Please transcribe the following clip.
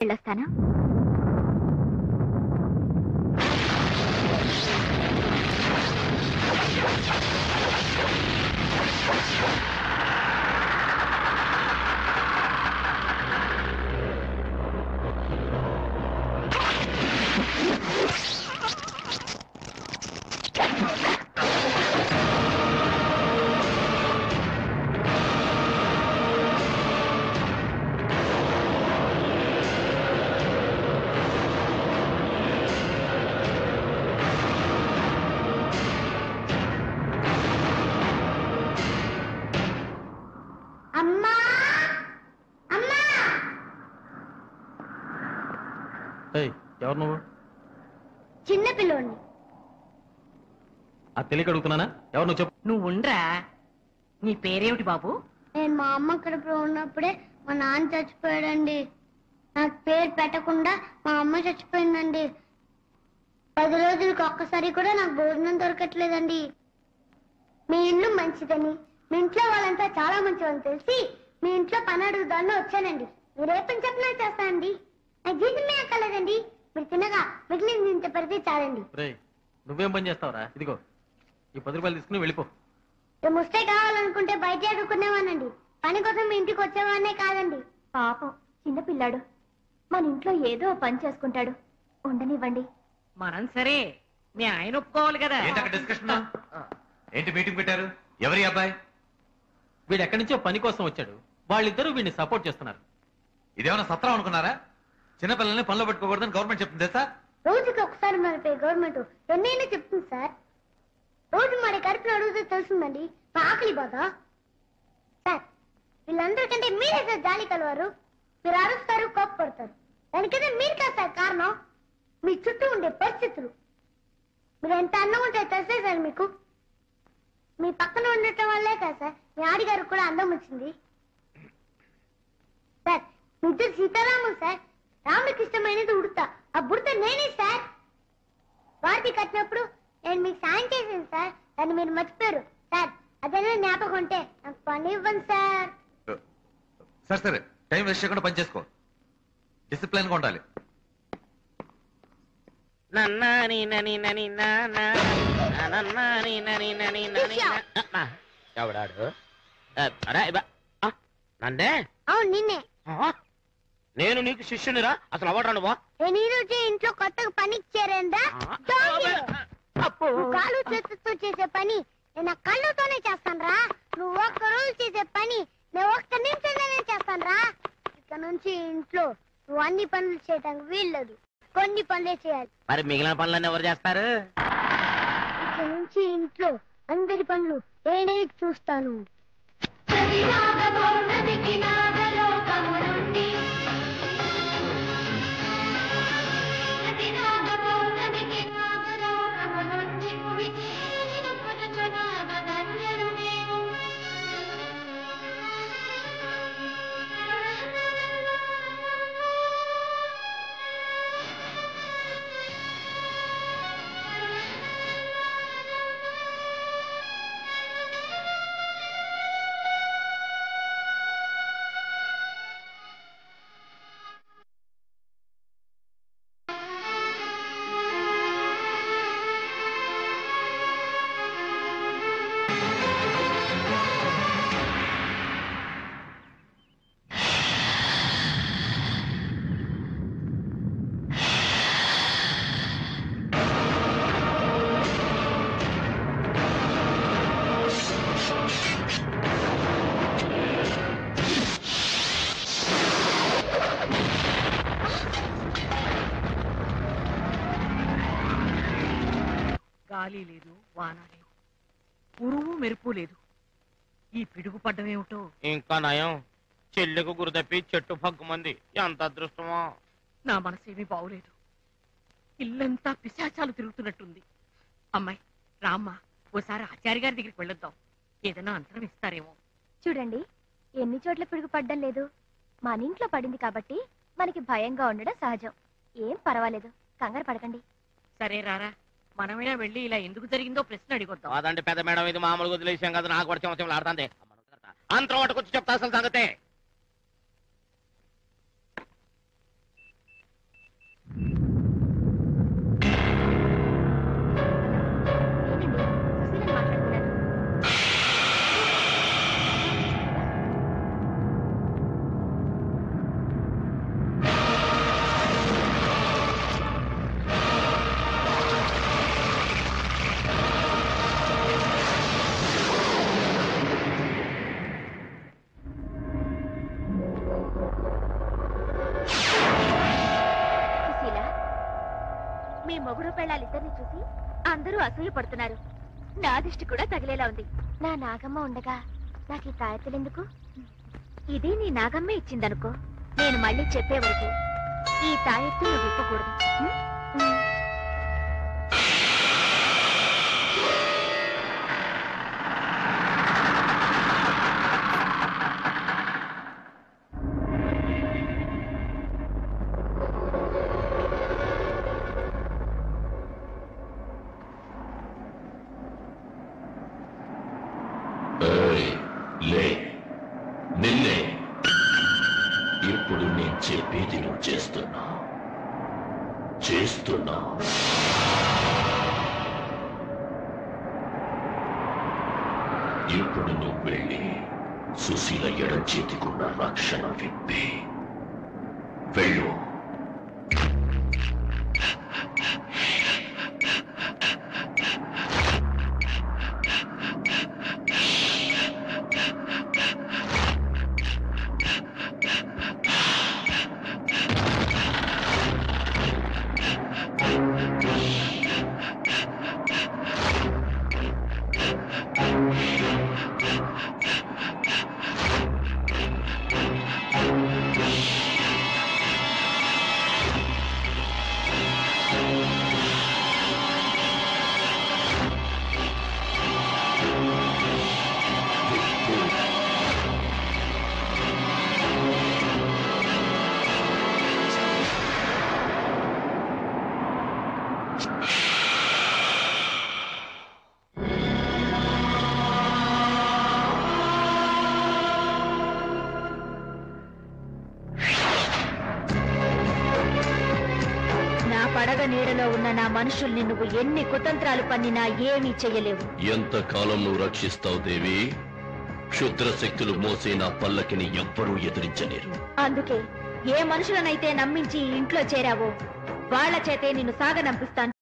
వెళ్ళొస్తాను అమ్మా అమ్మా ఏయ్ ఎవరు నువ్వు చిన్న పిల్లోడిని ఆ తెలియక అడుగుతున్నానా ఎవరు నువ్వు చెప్పు నువ్వు ఉండ్రా నీ పేరేమిటి బాబు నేను మా అమ్మ కడుపులో ఉన్నప్పుడే మా నాన్న చచ్చిపోయాడండి నాకు పేరు పెట్టకుండా మా అమ్మ చచ్చిపోయిందండి పది రోజులకు ఒక్కసారి కూడా నాకు భోజనం దొరకట్లేదండి మీ ఇల్లు మంచిదని మీ ఇంట్లో వాళ్ళంతా చాలా మంచివని తెలిసి మీ ఇంట్లో పని అడుగుదాన్ని వచ్చానండి మీరు ఏ పని చెప్పినా చేస్తానండి నాకు జీతమే అక్కర్లేదండి మీరు తినగా మిగిలింది ఇంత పెడితే చాలండి రేయ్ నువ్వేం పని చేస్తావురా ఇదిగో ఈ పది రూపాయలు తీసుకుని వెళ్ళిపో ఏ ముస్తే కావాలనుకుంటే బయట అడుక్కునేవానండి పని కోసం మీ ఇంటికి వచ్చేవాడినే కాదండి పాపం చిన్నపిల్లాడు మన ఇంట్లో ఏదో ఓ పని చేసుకుంటాడు ఉండనివ్వండి మనం సరే మీ ఆయన ఒప్పుకోవాలి కదా ఏంటి అక్కడ డిస్కషన్ ఏంటి మీటింగ్ పెట్టారు ఎవరి అబ్బాయి వీడు ఎక్కడి నుంచో పని కోసం వచ్చాడు వాళ్ళిద్దరూ వీడిని సపోర్ట్ చేస్తున్నారు ఇదేమన్నా సత్రం అనుకున్నారా చిన్నపిల్లల్ని పనిలో పెట్టుకోకూడదని గవర్నమెంట్ చెప్తుంది సార్ రోజుకి ఒకసారి మరిపోయి గవర్నమెంట్ ఎన్నైనా చెప్తుంది సార్ రోజు మరి కడుపులో అడిగితే తెలుస్తుందండి మా ఆకలి బాధ సార్ వీళ్ళందరికంటే మీరే సార్ జాలి కలవారు మీరు అరుస్తారు కోప్పడతారు దానికైతే మీరు కాదు సార్ కారణం మీ చుట్టూ ఉండే పరిస్థితులు మీరు ఎంత అన్నం ఉంటే తెలుసే సార్ మీకు మీ పక్కన ఉండటం వల్లే కదా సార్ మీ ఆడిగారు కూడా అందం వచ్చింది సార్ మీ ఇద్దరు సీతారాములు సార్ రాముడికి ఇష్టమైనది ఉడతా ఆ బుడత నేనే సార్ వాటి కట్టినప్పుడు నేను మీకు సాయం చేశాను సార్ దాన్ని మీరు మర్చిపోయారు సార్ అదేనా జ్ఞాపకం ఉంటే నాకు పని ఇవ్వండి సార్ సరే సరే టైం వేస్ట్ చేయకుండా పని చేసుకో డిసిప్లైన్ గా ఉండాలి నన్నాని నని నని నానా నన్నాని నని నని నని నా ఎవడాడు ఆ, అరే ఇవ్వ. ఆ, నందే అవును నిన్నే ఆ, నేను నీకు శిష్యునిరా అసలు ఎవడరా నువ్వు నేను ఈ రోజే ఇంట్లో కొత్తగా పనికి చేరేందా అప్పు నువ్వు కాలు చేతులతో చేసే పని నేను నా కళ్ళతోనే చేస్తాను రా నువ్వు ఒక్క రోజు చేసే పని నేను ఒక్క నిమిషంలోనే చేస్తాను రా ఇక నుంచి ఇంట్లో నువ్వు అన్ని పనులు చేయడానికి వీల్లేదు కొన్ని పనులే చేయాలి మరి మిగిలిన పనులన్నీ ఎవరు చేస్తారు ఇక నుంచి ఇంట్లో అందరి పనులు నేనే చూస్తాను గాలి లేదు వాన లేదు ఉరువు మెరుపు లేదు ఈ పిడుగు పడ్డమేమిటో ఇంకా నయం చెల్లెకు గురి తప్పి చెట్టు పగ్గుమంది ఎంత అదృష్టమో నా మనసేమీ బాగులేదు ఇల్లంతా పిశాచాలు తిరుగుతున్నట్టుంది అమ్మాయి రామ్మా ఓసారి ఆచార్య గారి దగ్గరికి వెళ్ళొద్దాం ఏదైనా అంతరం ఇస్తారేమో చూడండి ఎన్ని చోట్ల పిడుగు పడ్డం లేదు మన ఇంట్లో పడింది కాబట్టి మనకి భయంగా ఉండడం సహజం ఏం పర్వాలేదు కంగారు పడకండి సరే రారా మనమైనా వెళ్ళి ఇలా ఎందుకు జరిగిందో ప్రశ్న అడిగొద్దాం కాదండి పెద్ద మేడం ఇది మామూలుగా వదిలేసాం కదా నాకు వచ్చే వచ్చే ఆడుతుంది అంతరం వాటికొచ్చి చెప్తా అసలు సంగతే మీ మొగుడు పెళ్ళాలిద్దరిని చూసి అందరూ అసూయ పడుతున్నారు నా దిష్టి కూడా తగిలేలా ఉంది నా నాగమ్మ ఉండగా నాకు ఈ తాయెత్తులెందుకు ఇది నీ నాగమ్మే ఇచ్చిందనుకో నేను మళ్ళీ చెప్పే వరకు ఈ తాయెత్తు నువ్వు ఇప్పకూడదు ఉం? ఉం. ఏయ్, లే నిన్నే ఇప్పుడు నేను చెప్పేది నువ్వు చేస్తున్నా చేస్తున్నా ఇప్పుడు నువ్వు వెళ్ళి సుశీల ఎడం చేతికున్న రక్షణ విప్పి వెళ్ళు నా పడగ నీడలో ఉన్న నా మనుషుల్ని నువ్వు ఎన్ని కుతంత్రాలు పన్నినా ఏమీ చెయ్యలేవు ఎంతకాలం నువ్వు రక్షిస్తావు దేవి క్షుద్ర శక్తులు మోసే నా పల్లకిని ఎవ్వరూ ఎదిరించలేరు అందుకే ఏ మనుషులనైతే నమ్మించి ఈ ఇంట్లో చేరావో వాళ్ళ చేతే నిన్ను సాగనంపిస్తాను